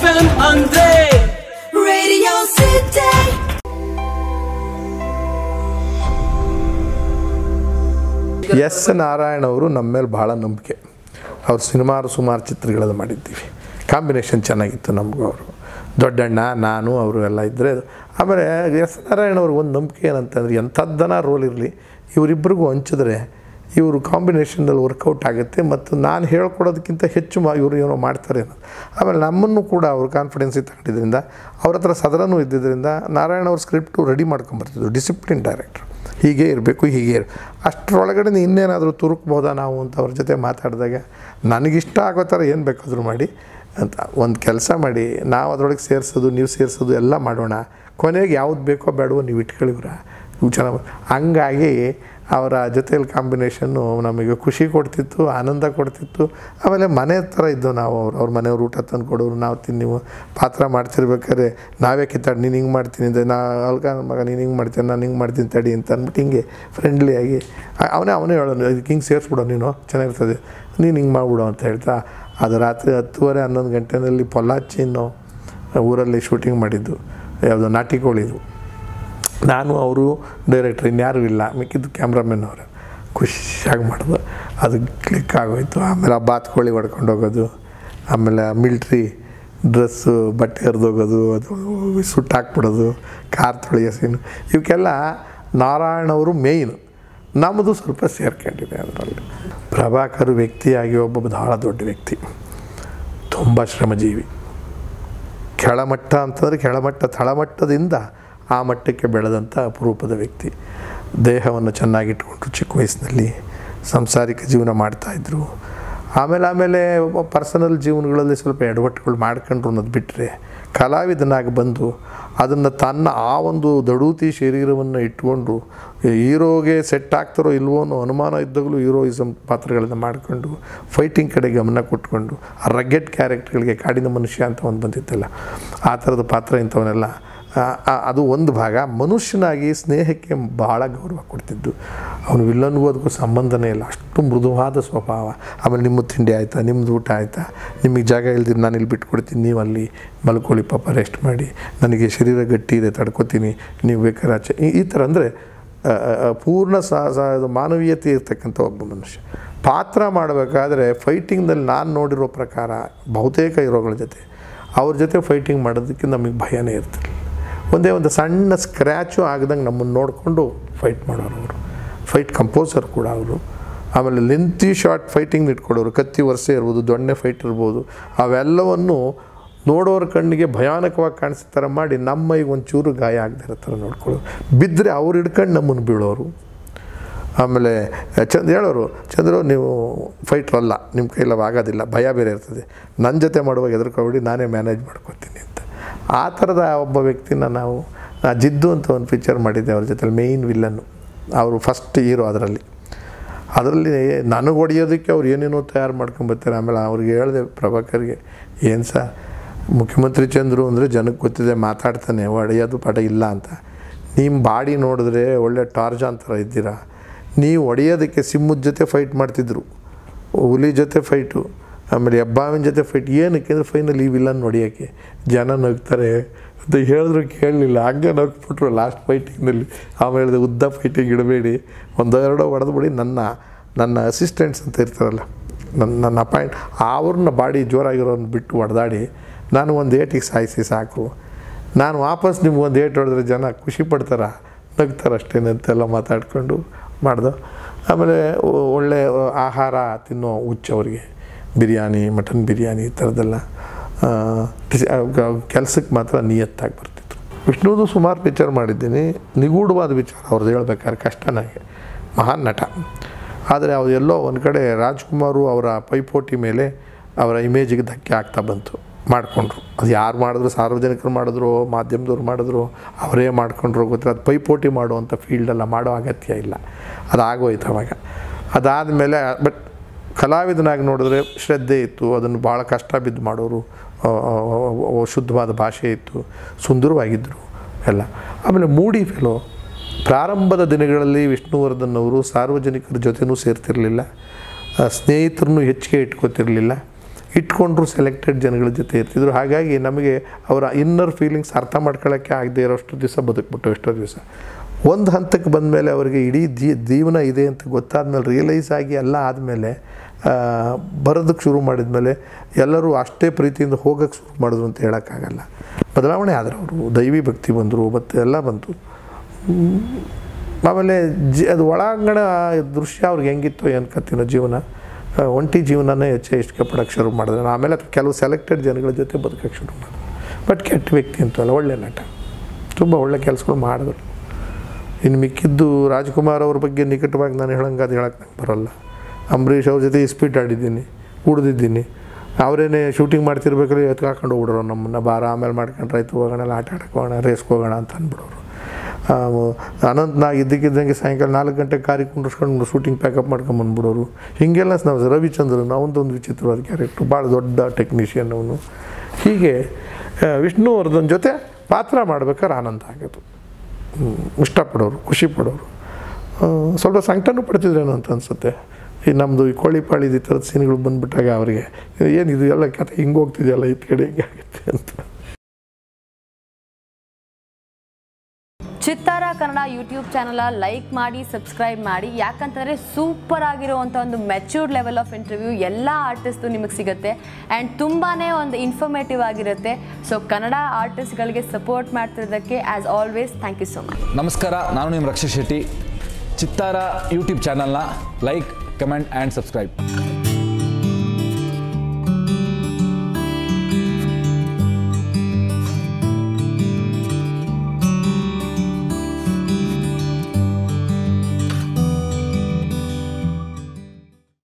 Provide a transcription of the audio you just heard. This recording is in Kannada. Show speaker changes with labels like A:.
A: FM ಅಂದ್ರೆ
B: Radio City.
C: ಎಸ್ ನಾರಾಯಣ ಅವರು ನಮ್ಮ ಮೇಲೆ ಭಾಳ ನಂಬಿಕೆ ಅವ್ರು ಸಿನಿಮಾರು ಸುಮಾರು ಚಿತ್ರಗಳನ್ನು ಮಾಡಿದ್ದೀವಿ ಕಾಂಬಿನೇಷನ್ ಚೆನ್ನಾಗಿತ್ತು ನಮಗೂ ಅವರು ದೊಡ್ಡಣ್ಣ ನಾನು ಅವರು ಎಲ್ಲ ಇದ್ದರೆ ಆಮೇಲೆ ಎಸ್ ನಾರಾಯಣ ಅವ್ರಿಗೆ ಒಂದು ನಂಬಿಕೆ ಏನಂತಂದ್ರೆ ಎಂಥದ್ದನ ರೋಲ್ ಇರಲಿ ಇವರಿಬ್ಬರಿಗೂ ಹಂಚಿದ್ರೆ ಇವರು ಕಾಂಬಿನೇಷನಲ್ಲಿ ವರ್ಕೌಟ್ ಆಗುತ್ತೆ ಮತ್ತು ನಾನು ಹೇಳ್ಕೊಡೋದಕ್ಕಿಂತ ಹೆಚ್ಚು ಮಾ ಇವರು ಏನೋ ಮಾಡ್ತಾರೆ ಅನ್ನೋದು ಆಮೇಲೆ ನಮ್ಮನ್ನು ಕೂಡ ಅವರು ಕಾನ್ಫಿಡೆನ್ಸಿಗೆ ತಗೊಂಡಿದ್ದರಿಂದ ಅವ್ರ ಹತ್ರ ಸದರನೂ ಇದ್ದಿದ್ದರಿಂದ ನಾರಾಯಣ ಅವ್ರ ಸ್ಕ್ರಿಪ್ಟು ರೆಡಿ ಮಾಡ್ಕೊಂಬರ್ತಿದ್ರು ಡಿಸಿಪ್ಲಿನ್ ಡೈರೆಕ್ಟ್ರು ಹೀಗೆ ಇರಬೇಕು ಹೀಗೆ ಇರು ಅಷ್ಟರೊಳಗಡೆ ಇನ್ನೇನಾದರೂ ತುರುಕ್ಬೋದಾ ನಾವು ಅಂತ ಅವ್ರ ಜೊತೆ ಮಾತಾಡಿದಾಗ ನನಗಿಷ್ಟ ಆಗೋ ಥರ ಏನು ಬೇಕಾದರೂ ಮಾಡಿ ಅಂತ ಒಂದು ಕೆಲಸ ಮಾಡಿ ನಾವು ಅದರೊಳಗೆ ಸೇರಿಸೋದು ನೀವು ಸೇರಿಸೋದು ಎಲ್ಲ ಮಾಡೋಣ ಕೊನೆಗೆ ಯಾವ್ದು ಬೇಕೋ ಬೇಡವೋ ನೀವು ಇಟ್ಕೊಳ್ಳಿವ್ರ ಇವು ಚೆನ್ನಾಗಿ ಹಂಗಾಗಿ ಅವರ ಜೊತೆಯಲ್ಲಿ ಕಾಂಬಿನೇಷನ್ನು ನಮಗೆ ಖುಷಿ ಕೊಡ್ತಿತ್ತು ಆನಂದ ಕೊಡ್ತಿತ್ತು ಆಮೇಲೆ ಮನೆ ಥರ ಇದ್ದವು ನಾವು ಅವ್ರು ಅವ್ರ ಮನೆಯವ್ರು ಊಟ ತಂದು ಕೊಡೋರು ನಾವು ತಿನ್ನಿ ಪಾತ್ರ ಮಾಡ್ತಿರ್ಬೇಕಾದ್ರೆ ನಾವೇ ಕಿತ್ತಾಡಿ ನೀನು ಹಿಂಗೆ ಮಾಡ್ತೀನಿ ಅಂತ ನಾ ಅಲ್ಕ ನನ್ನ ಮಗ ನೀನು ಹಿಂಗೆ ಮಾಡ್ತೀನಿ ನಾನು ಹಿಂಗೆ ಮಾಡ್ತೀನಿ ತಡಿ ಅಂತ ಅಂದ್ಬಿಟ್ಟು ಹಿಂಗೆ ಫ್ರೆಂಡ್ಲಿಯಾಗಿ ಅವನೇ ಅವನೇ ಹೇಳೋನು ಇದಕ್ಕೆ ಹಿಂಗೆ ಸೇರಿಸ್ಬಿಡೋ ನೀನು ಚೆನ್ನಾಗಿರ್ತದೆ ನೀನು ಹಿಂಗೆ ಮಾಡ್ಬಿಡು ಅಂತ ಹೇಳ್ತಾ ಅದು ರಾತ್ರಿ ಹತ್ತುವರೆ ಹನ್ನೊಂದು ಗಂಟೆನಲ್ಲಿ ಪೊಲ್ಲಾಚಿನ್ನು ಊರಲ್ಲಿ ಶೂಟಿಂಗ್ ಮಾಡಿದ್ದು ಯಾವುದೋ ನಾಟಿಕೋಳಿದು ನಾನು ಅವರು ಡೈರೆಕ್ಟ್ರ್ ಇನ್ಯಾರೂ ಇಲ್ಲ ಮಿಕ್ಕಿದ್ದು ಕ್ಯಾಮ್ರಾಮನ್ ಅವರು ಖುಷಿಯಾಗಿ ಮಾಡಿದ್ರು ಅದು ಕ್ಲಿಕ್ ಆಗೋಯ್ತು ಆಮೇಲೆ ಆ ಬಾತ್ಕೋಳಿ ಹೊಡ್ಕೊಂಡು ಹೋಗೋದು ಆಮೇಲೆ ಮಿಲ್ಟ್ರಿ ಡ್ರೆಸ್ಸು ಬಟ್ಟೆ ಹರಿದೋಗೋದು ಅದು ಸುಟ್ಟಾಕ್ಬಿಡೋದು ಕಾರ್ ತೊಳೆಯೋ ಸೀನು ಇವಕ್ಕೆಲ್ಲ ನಾರಾಯಣ ಅವರು ಮೇಯ್ನು ನಮ್ಮದು ಸ್ವಲ್ಪ ಸೇರ್ಕೊಂಡಿದೆ ಅದರಲ್ಲಿ ಪ್ರಭಾಕರ್ ವ್ಯಕ್ತಿಯಾಗಿ ಒಬ್ಬ ಬಹಳ ದೊಡ್ಡ ವ್ಯಕ್ತಿ ತುಂಬ ಶ್ರಮಜೀವಿ ಕೆಳಮಟ್ಟ ಅಂತಂದರೆ ಕೆಳಮಟ್ಟ ತಳಮಟ್ಟದಿಂದ ಆ ಮಟ್ಟಕ್ಕೆ ಬೆಳೆದಂಥ ಅಪರೂಪದ ವ್ಯಕ್ತಿ ದೇಹವನ್ನು ಚೆನ್ನಾಗಿಟ್ಕೊಂಡ್ರು ಚಿಕ್ಕ ವಯಸ್ಸಿನಲ್ಲಿ ಸಂಸಾರಿಕ ಜೀವನ ಮಾಡ್ತಾಯಿದ್ರು ಆಮೇಲೆ ಆಮೇಲೆ ಪರ್ಸನಲ್ ಜೀವನಗಳಲ್ಲಿ ಸ್ವಲ್ಪ ಎಡವಟ್ಟುಗಳು ಮಾಡ್ಕೊಂಡ್ರು ಅನ್ನೋದು ಬಿಟ್ಟರೆ ಕಲಾವಿದನಾಗಿ ಬಂದು ಅದನ್ನು ತನ್ನ ಆ ಒಂದು ದಡೂತಿ ಶರೀರವನ್ನು ಇಟ್ಕೊಂಡು ಹೀರೋಗೆ ಸೆಟ್ ಆಗ್ತಾರೋ ಇಲ್ವೋ ಅನ್ನೋ ಅನುಮಾನ ಇದ್ದಾಗಲೂ ಹೀರೋಯಿಸಮ್ ಪಾತ್ರಗಳನ್ನು ಮಾಡಿಕೊಂಡು ಫೈಟಿಂಗ್ ಕಡೆ ಗಮನ ಕೊಟ್ಕೊಂಡು ಆ ರಗ್ಗೆಟ್ ಕ್ಯಾರೆಕ್ಟರ್ಗಳಿಗೆ ಕಾಡಿನ ಮನುಷ್ಯ ಅಂತ ಒಂದು ಬಂದಿತ್ತಲ್ಲ ಆ ಥರದ ಪಾತ್ರ ಇಂಥವನ್ನೆಲ್ಲ ಆ- ಆ- ಅದು ಒಂದು ಭಾಗ ಮನುಷ್ಯನಾಗಿ ಸ್ನೇಹಕ್ಕೆ ಭಾಳ ಗೌರವ ಕೊಡ್ತಿದ್ದು ಅವನು ವಿಲ್ಲನ್ಗೂ ಅದಕ್ಕೂ ಸಂಬಂಧನೇ ಇಲ್ಲ ಅಷ್ಟು ಮೃದುವಾದ ಸ್ವಭಾವ ಆಮೇಲೆ ನಿಮ್ಮ ತಿಂಡಿ ಆಯಿತಾ ನಿಮ್ಮದು ಊಟ ಆಯಿತಾ ನಿಮಗೆ ಜಾಗ ಇಲ್ದಿರ ನಾನು ಇಲ್ಲಿ ಬಿಟ್ಕೊಡ್ತೀನಿ ನೀವು ಅಲ್ಲಿ ಮಲ್ಕೊಳ್ಳಿ ಪಾಪ ರೆಸ್ಟ್ ಮಾಡಿ ನನಗೆ ಶರೀರ ಗಟ್ಟಿ ಇದೆ ತಡ್ಕೊತೀನಿ ನೀವು ಬೇಕಾದ್ರೆ ಆಚೆ ಈ- ಈ ಥರ ಅಂದರೆ ಪೂರ್ಣ ಸ ಸ- ಇದು ಮಾನವೀಯತೆ ಇರ್ತಕ್ಕಂಥ ಒಬ್ಬ ಮನುಷ್ಯ ಪಾತ್ರ ಮಾಡಬೇಕಾದ್ರೆ ಫೈಟಿಂಗ್ನಲ್ಲಿ ನಾನು ನೋಡಿರೋ ಪ್ರಕಾರ ಬಹುತೇಕ ಹೀರೋಗಳ ಜೊತೆ ಅವ್ರ ಜೊತೆ ಫೈಟಿಂಗ್ ಮಾಡೋದಕ್ಕೆ ನಮಗೆ ಭಯನೇ ಇರ್ತಿರಲಿಲ್ಲ ಒಂದೇ ಒಂದು ಸಣ್ಣ ಸ್ಕ್ರ್ಯಾಚು ಆಗ್ದಂಗೆ ನಮ್ಮನ್ನು ನೋಡಿಕೊಂಡು ಫೈಟ್ ಮಾಡೋರು ಅವರು ಫೈಟ್ ಕಂಪೋಸರ್ ಕೂಡ ಅವರು ಆಮೇಲೆ ಲೆಂತಿ ಶಾರ್ಟ್ ಫೈಟಿಂಗ್ ಇಟ್ಕೊಡೋರು ಕತ್ತಿ ವರ್ಷೆ ಇರ್ಬೋದು ದೊಣ್ಣೆ ಫೈಟ್ ಇರ್ಬೋದು ಅವೆಲ್ಲವನ್ನು ನೋಡೋರ ಕಣ್ಣಿಗೆ ಭಯಾನಕವಾಗಿ ಕಾಣಿಸೋ ಥರ ಮಾಡಿ ನಮ್ಮ ಈಗ ಒಂಚೂರು ಗಾಯ ಆಗದೆ ಇರೋ ಥರ ನೋಡ್ಕೊಳ್ಳೋರು ಬಿದ್ದರೆ ಅವ್ರು ಹಿಡ್ಕೊಂಡು ನಮ್ಮನ್ನು ಬೀಳೋರು ಆಮೇಲೆ ಚಂದ ಹೇಳೋರು ಚಂದ್ರು ನೀವು ಫೈಟ್ರ್ ಅಲ್ಲ ನಿಮ್ಮ ಕೈಲಿ ಅವು ಆಗೋದಿಲ್ಲ ಭಯ ಬೇರೆ ಇರ್ತದೆ ನನ್ನ ಜೊತೆ ಮಾಡುವಾಗ ಹೆದರ್ಕೊಬಿಡಿ ನಾನೇ ಮ್ಯಾನೇಜ್ ಮಾಡ್ಕೊತೀನಿ ಅಂತ ಆ ಥರದ ಒಬ್ಬ ವ್ಯಕ್ತಿನ ನಾವು ಆ ಜಿದ್ದು ಅಂತ ಒಂದು ಪಿಕ್ಚರ್ ಮಾಡಿದ್ದೆ ಅವ್ರ ಜೊತೆ ಮೇಯ್ನ್ ವಿಲ್ಲನ್ನು ಅವರು ಫಸ್ಟ್ ಹೀರೋ ಅದರಲ್ಲಿ ಅದರಲ್ಲಿ ನನಗೆ ಹೊಡೆಯೋದಕ್ಕೆ ಅವ್ರು ಏನೇನೋ ತಯಾರು ಮಾಡ್ಕೊಂಬರ್ತಾರೆ ಆಮೇಲೆ ಅವ್ರಿಗೆ ಹೇಳಿದೆ ಪ್ರಭಾಕರ್ಗೆ ಏನು ಸಹ ಮುಖ್ಯಮಂತ್ರಿ ಚಂದ್ರು ಅಂದರೆ ಜನಕ್ಕೆ ಗೊತ್ತಿದೆ ಮಾತಾಡ್ತಾನೆ ಹೊಡೆಯೋದು ಪಟ ಇಲ್ಲ ಅಂತ ನಿಮ್ಮ ಬಾಡಿ ನೋಡಿದ್ರೆ ಒಳ್ಳೆ ಟಾರ್ಜಾನ್ ಥರ ಇದ್ದೀರಾ ನೀವು ಹೊಡೆಯೋದಕ್ಕೆ ಸಿಂಹದ ಜೊತೆ ಫೈಟ್ ಮಾಡ್ತಿದ್ರು ಹುಲಿ ಜೊತೆ ಫೈಟು ಆಮೇಲೆ ಹೆಬ್ಬಾವಿನ ಜೊತೆ ಫೈಟ್ ಏನಕ್ಕೆ ಅಂದರೆ ಫೈನಲ್ ಈ ವಿಲನ್ ಹೊಡಿಯೋಕ್ಕೆ ಜನ ನಗ್ತಾರೆ ಅಂತ ಹೇಳಿದ್ರು ಕೇಳಲಿಲ್ಲ ಹಂಗೆ ನಗ್ಬಿಟ್ರು ಲಾಸ್ಟ್ ಫೈಟಿಂಗ್ನಲ್ಲಿ ಆಮೇಲೆ ಹೇಳಿದೆ ಉದ್ದ ಫೈಟಿಂಗ್ ಇಡಬೇಡಿ ಒಂದೆರಡು ಹೊಡೆದ್ಬಿಡಿ ನನ್ನ ನನ್ನ ಅಸಿಸ್ಟೆಂಟ್ಸ್ ಅಂತ ಇರ್ತಾರಲ್ಲ ನನ್ನ ನನ್ನ ಅಪಾಯಿಂಟ್ ಅವ್ರನ್ನ ಬಾಡಿ ಜೋರಾಗಿರೋನ್ನ ಬಿಟ್ಟು ಹೊಡೆದಾಡಿ ನಾನು ಒಂದು ಏಟಿಗೆ ಸಾಯಿಸಿ ಸಾಕು ನಾನು ವಾಪಸ್ ನಿಮ್ಗೆ ಒಂದು ಏಟ್ ಹೊಡೆದ್ರೆ ಜನ ಖುಷಿ ಪಡ್ತಾರ ನಗ್ತಾರೆ ಅಷ್ಟೇನಂತೆಲ್ಲ ಮಾತಾಡ್ಕೊಂಡು ಮಾಡ್ದು ಆಮೇಲೆ ಒ- ಒಳ್ಳೆ ಆಹಾರ ತಿನ್ನೋ ಹುಚ್ಚು ಅವರಿಗೆ ಬಿರಿಯಾನಿ ಮಟನ್ ಬಿರಿಯಾನಿ ಈ ಥರದ್ದೆಲ್ಲ ಕೆಲಸಕ್ಕೆ ಮಾತ್ರ ನಿಯತ್ತಾಗಿ ಬರ್ತಿತ್ತು ವಿಷ್ಣುದು ಸುಮಾರು ಪಿಕ್ಚರ್ ಮಾಡಿದ್ದೀನಿ ನಿಗೂಢವಾದ ವಿಚಾರ ಅವ್ರದ್ದು ಹೇಳ್ಬೇಕಾದ್ರೆ ಕಷ್ಟ ನನಗೆ ಮಹಾನ್ ನಟ ಆದರೆ ಅವ್ರು ಎಲ್ಲೋ ಒಂದು ಕಡೆ ರಾಜ್ಕುಮಾರು ಅವರ ಪೈಪೋಟಿ ಮೇಲೆ ಅವರ ಇಮೇಜಿಗೆ ಧಕ್ಕೆ ಆಗ್ತಾ ಬಂತು ಮಾಡಿಕೊಂಡ್ರು ಅದು ಯಾರು ಮಾಡಿದ್ರು ಸಾರ್ವಜನಿಕರು ಮಾಡಿದ್ರು ಮಾಧ್ಯಮದವ್ರು ಮಾಡಿದ್ರು ಅವರೇ ಮಾಡ್ಕೊಂಡ್ರು ಗೊತ್ತಿಲ್ಲ ಅದು ಪೈಪೋಟಿ ಮಾಡುವಂಥ ಫೀಲ್ಡೆಲ್ಲ ಮಾಡೋ ಅಗತ್ಯ ಇಲ್ಲ ಅದು ಆಗೋಯ್ತು ಅವಾಗ ಅದಾದಮೇಲೆ ಬಟ್ ಕಲಾವಿದನಾಗಿ ನೋಡಿದ್ರೆ ಶ್ರದ್ಧೆ ಇತ್ತು ಅದನ್ನು ಭಾಳ ಕಷ್ಟ ಬಿದ್ದು ಮಾಡೋರು ಆ, ಆ, ಆ, ಶುದ್ಧವಾದ ಭಾಷೆ ಇತ್ತು ಸುಂದರವಾಗಿದ್ದರು ಎಲ್ಲ ಆಮೇಲೆ ಮೂಡಿ ಫೆಲೋ ಪ್ರಾರಂಭದ ದಿನಗಳಲ್ಲಿ ವಿಷ್ಣುವರ್ಧನ್ ಅವರು ಸಾರ್ವಜನಿಕರ ಜೊತೆನೂ ಸೇರ್ತಿರಲಿಲ್ಲ ಸ್ನೇಹಿತರನ್ನು ಹೆಚ್ಚಿಗೆ ಇಟ್ಕೋತಿರಲಿಲ್ಲ ಇಟ್ಕೊಂಡ್ರು ಸೆಲೆಕ್ಟೆಡ್ ಜನಗಳ ಜೊತೆ ಇರ್ತಿದ್ರು ಹಾಗಾಗಿ ನಮಗೆ ಅವರ ಇನ್ನರ್ ಫೀಲಿಂಗ್ಸ್ ಅರ್ಥ ಮಾಡ್ಕೊಳ್ಳೋಕ್ಕೆ ಆಗದೆ ಇರೋಷ್ಟು ದಿವಸ ಬದುಕ್ಬಿಟ್ಟು ಎಷ್ಟೋ ದಿವಸ ಒಂದು ಹಂತಕ್ಕೆ ಬಂದಮೇಲೆ ಅವರಿಗೆ ಇಡೀ ಜೀ ಜೀವನ ಇದೆ ಅಂತ ಗೊತ್ತಾದ್ಮೇಲೆ ರಿಯಲೈಸ್ ಆಗಿ ಎಲ್ಲ ಆದಮೇಲೆ ಬರೋದಕ್ಕೆ ಶುರು ಮಾಡಿದ್ಮೇಲೆ ಎಲ್ಲರೂ ಅಷ್ಟೇ ಪ್ರೀತಿಯಿಂದ ಹೋಗೋಕ್ಕೆ ಶುರು ಮಾಡಿದ್ರು ಅಂತ ಹೇಳೋಕ್ಕಾಗಲ್ಲ ಬದಲಾವಣೆ ಆದರು ಅವರು ದೈವಿ ಭಕ್ತಿ ಬಂದರು ಮತ್ತು ಎಲ್ಲ ಬಂತು ಹ್ಮ್. ಆಮೇಲೆ ಜಿ ಅದು ಒಳಾಂಗಣ ದೃಶ್ಯ ಅವ್ರಿಗೆ ಹೆಂಗಿತ್ತು ಏನು ಕತ್ತಿನ ಜೀವನ ಆ, ಒಂಟಿ ಜೀವನನೇ ಹೆಚ್ಚು ಇಷ್ಟಪಡೋಕ್ಕೆ ಶುರು ಮಾಡಿದ್ರೆ ಆಮೇಲೆ ಕೆಲವು ಸೆಲೆಕ್ಟೆಡ್ ಜನಗಳ ಜೊತೆ ಬದುಕೋಕ್ಕೆ ಶುರು ಮಾಡಿದ್ರು ಬಟ್ ಕೆಟ್ಟ ವ್ಯಕ್ತಿ ಅಂತಲ್ಲ ಒಳ್ಳೆ ನಟ ತುಂಬ ಒಳ್ಳೆ ಕೆಲಸಗಳು ಮಾಡಿದ್ರು ಇನ್ನು ಮಿಕ್ಕಿದ್ದು ರಾಜ್ಕುಮಾರ್ ಅವ್ರ ಬಗ್ಗೆ ನಿಕಟವಾಗಿ ನಾನು ಹೇಳಂಗೆ ಅದು ಹೇಳಕ್ಕೆ ನಂಗೆ ಬರೋಲ್ಲ ಅಂಬರೀಷ್ ಅವ್ರ ಜೊತೆ ಇಸ್ಪೀಟ್ ಆಡಿದ್ದೀನಿ ಕುಡ್ದಿದ್ದೀನಿ ಅವರೇನೆ ಶೂಟಿಂಗ್ ಮಾಡ್ತಿರ್ಬೇಕಾದ್ರೆ ಎತ್ಕೊಂಡು ಹಾಕೊಂಡು ಹೋಗ್ಬಿಡೋರು ನಮ್ಮನ್ನು ಬಾರ ಆಮೇಲೆ ಮಾಡ್ಕೊಂಡ್ರೆ ಆಯ್ತು ಹೋಗೋಣ ಎಲ್ಲ ಆಟ ಆಡಕ್ಕೆ ಹೋಗೋಣ ರೇಸ್ಗೆ ಹೋಗೋಣ ಅಂತ ಅಂದ್ಬಿಡೋರು ಆ, ಅನಂತ್ ನಾ ಇದ್ದಕ್ಕಿದ್ದಂಗೆ ಸಾಯಂಕಾಲ ನಾಲ್ಕು ಗಂಟೆಗೆ ಕಾರಿಗೆ ಕುಂಡ್ರಿಸ್ಕೊಂಡು ಶೂಟಿಂಗ್ ಪ್ಯಾಕಪ್ ಮಾಡ್ಕೊಂಡು ಬಂದ್ಬಿಡೋರು ಹೀಗೆಲ್ಲ ನಾವು ರವಿಚಂದ್ರನ್ ಅವನದೊಂದು ವಿಚಿತ್ರವಾದ ಕ್ಯಾರೆಕ್ಟ್ರು ಭಾಳ ದೊಡ್ಡ ಟೆಕ್ನಿಷಿಯನ್ ಅವನು ಹೀಗೆ ಆ, ವಿಷ್ಣುವರ್ಧನ್ ಜೊತೆ ಪಾತ್ರ ಮಾಡ್ಬೇಕಾದ್ರೆ ಆನಂದ ಆಗೋದು ಹ್ಮ್, ಇಷ್ಟಪಡೋರು ಖುಷಿ ಪಡೋರು ಆ, ಸ್ವಲ್ಪ ಸಂಕಟನೂ ಪಡ್ತಿದ್ರೇನೋ ಅಂತ ಅನಿಸುತ್ತೆ ಈ ನಮ್ಮದು ಈ ಕೋಳಿ ಪಾಳಿದ ಈ ಥರದ ಸೀನ್ಗಳು ಬಂದುಬಿಟ್ಟಾಗ ಅವರಿಗೆ ಏನಿದು ಎಲ್ಲ ಕತೆ ಹಿಂಗೆ ಹೋಗ್ತಿದೆಯಲ್ಲ ಈ ಕಡೆ ಹಿಂಗೆ ಆಗುತ್ತೆ ಅಂತ
A: Chittara Kannada YouTube channel like ಮಾಡಿ ಸಬ್ಸ್ಕ್ರೈಬ್ ಮಾಡಿ ಯಾಕಂತಂದರೆ ಸೂಪರ್ ಆಗಿರುವಂಥ ಒಂದು ಮೆಚ್ಯೂರ್ಡ್ ಲೆವೆಲ್ ಆಫ್ ಇಂಟರ್ವ್ಯೂ ಎಲ್ಲ ಆರ್ಟಿಸ್ಟು ನಿಮಗೆ ಸಿಗುತ್ತೆ ಆ್ಯಂಡ್ ತುಂಬಾ ಒಂದು ಇನ್ಫಾರ್ಮೇಟಿವ್ ಆಗಿರುತ್ತೆ ಸೊ ಕನ್ನಡ ಆರ್ಟಿಸ್ಟ್ಗಳಿಗೆ ಸಪೋರ್ಟ್ ಮಾಡ್ತಿರೋದಕ್ಕೆ as always thank you so much
D: ನಮಸ್ಕಾರ ನಾನು ನಿಮ್ಮ ರಕ್ಷಾ ಶೆಟ್ಟಿ ಚಿತ್ತಾರ ಯೂಟ್ಯೂಬ್ ಚಾನಲ್ನ ಲೈಕ್ ಕಮೆಂಟ್ ಆ್ಯಂಡ್ ಸಬ್ಸ್ಕ್ರೈಬ್